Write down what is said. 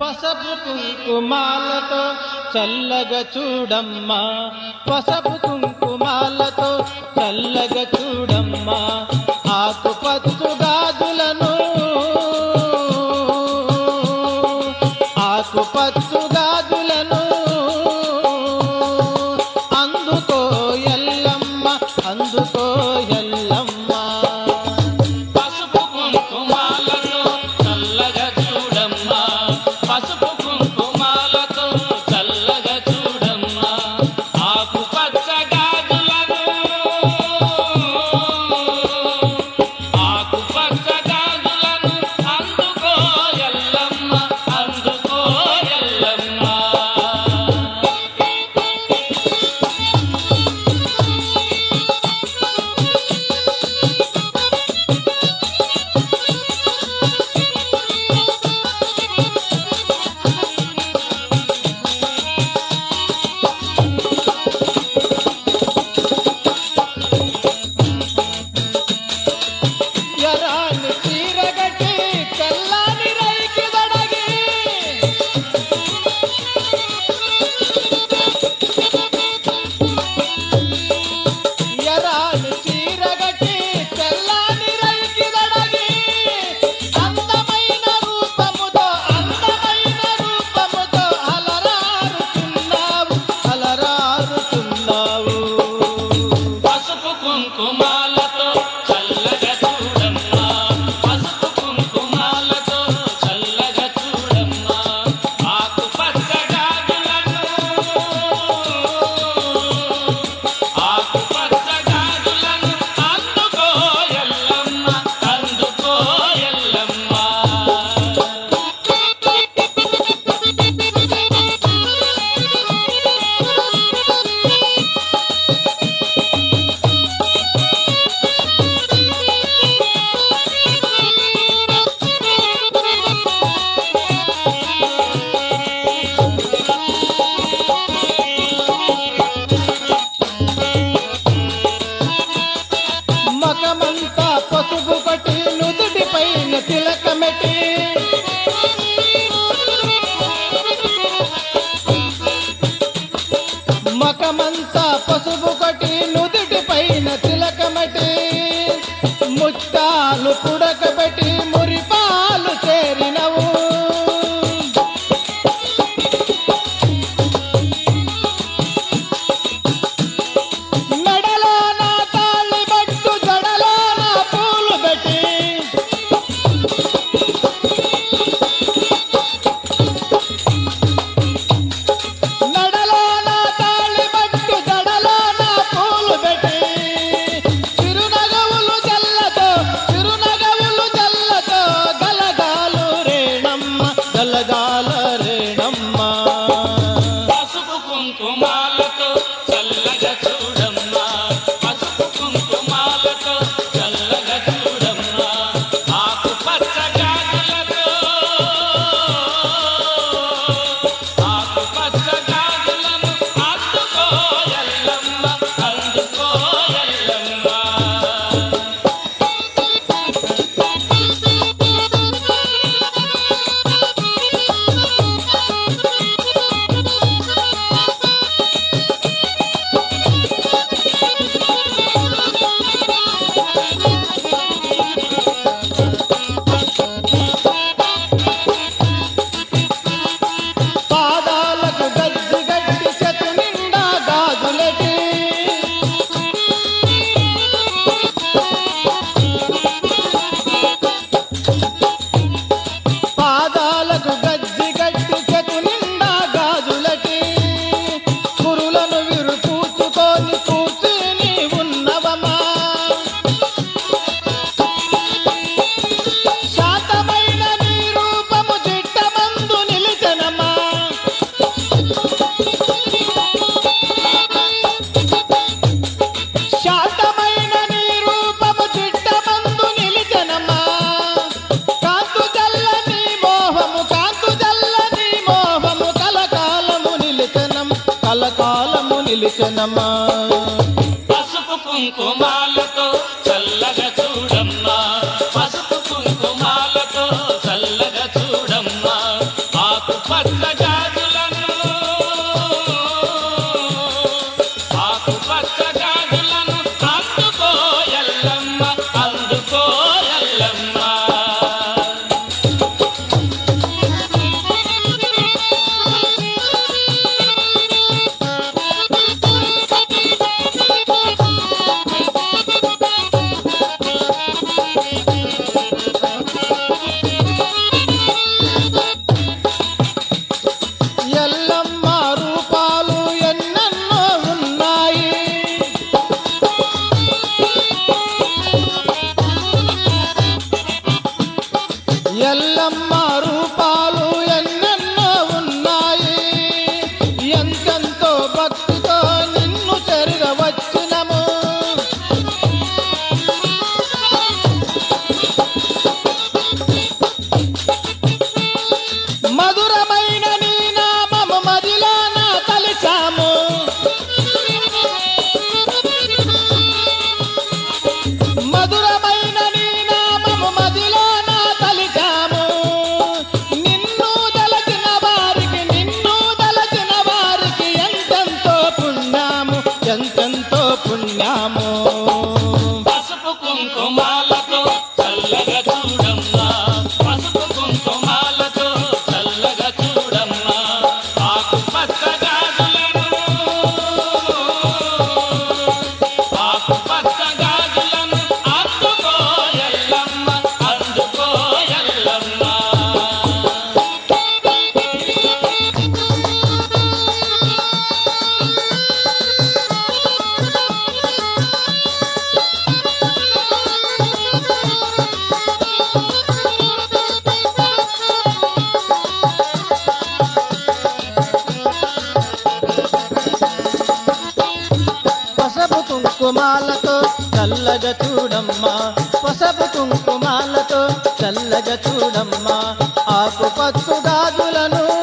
పసపు కుంకుమాలతో చల్లగా చూడమ్మా పసపు కుంకుమాలతో చల్లగా చూడమ్మా ఆకుపచ్చు గాజులను ఆకుపచ్చు గాజులను అందుకో ఎల్లమ్మ అందుకో ఎల్లమ్మ పసుపు కుంకుమాలతో చల్లగా చూడమ్మా పసుపు కుంకుమాలతో చల్లగా చూడమ్మా ఆకు పచ్చ గాజులను ఆకు పచ్చ గాజులను అందుకో ఎల్లమ్మ అందుకో ఎల్లమ్మ ఎరాని చీరగట్టి తెల్లాని రైకి దొడగి ఎరాని చీరగట్టి తెల్లాని రైకి దొడగి అందమైన రూపముతో అందమైన రూపముతో అలరారుతున్నావు అలరారుతున్నావు పసుపు కుంకుమాలతో చల్లగా చూడమ్మా పసుపు కుంకుమాలతో చల్లగా చూడమ్మా ఆకు పచ్చ గాజులను ఆకు పచ్చ గాజులను అందుకో ఎల్లమ్మ అందుకో ఎల్లమ్మ మకమంతా పసుపు కొట్టి నుదుటి పైన తిలకమెట్టి మకమంతా పసుపు కొట్టి నుదుటి పైన తిలకమెట్టి ముత్తాలు పుడకబెట్టి మురిపాలు చేరినవు మెడలో నా తాళి బట్టు జడలో నా పూలు పెట్టి మెడలో నా తాళి బట్టు జడలో నా పూలు పెట్టి చిరునగవులు జల్లతో చిరునగవులు జల్లతో గలగాలు రేణమ్మ గలగాల రేణమ్మ పసుపు కుంకుమాలతో చల్లగా చూడమ్మా పసుపు కుంకుమాలతో చల్లగా చూడమ్మా ఆకు పచ్చ గాజులతో ఆకు పచ్చ గాజులను అందుకో ఎల్లమ్మ అందుకో ఎల్లమ్మ పాదాలకు గజ్జి గట్టి చెతు నిండా గాజులెట్టి పాదాలకు గజ్జి గట్టి చెతు నిండా గాజులటి కురులను విరు పూచుకొని కూర్చుని ఉన్నవమా శాతమైన నీ రూపము జిట్టమందు నిలిచనమా శాతమైన నీ రూపము జిట్టమందు నిలిచనమా కాంతు జల్లని మోహము కాంతు జల్లని మోహము కలకాలము నిలిచనం కలకాలము నిలిచనమా పసుపు కుంకుమాలతో చల్లగా చూడమ్మా పసుపు కుంకుమాలతో చల్లగా చూడమ్మా ఆకు కుంకుమాలతో చల్లగా చూడమ్మా పసపు కుంకుమాలతో చల్లగా చూడమ్మా ఆకు పచ్చు గాజులను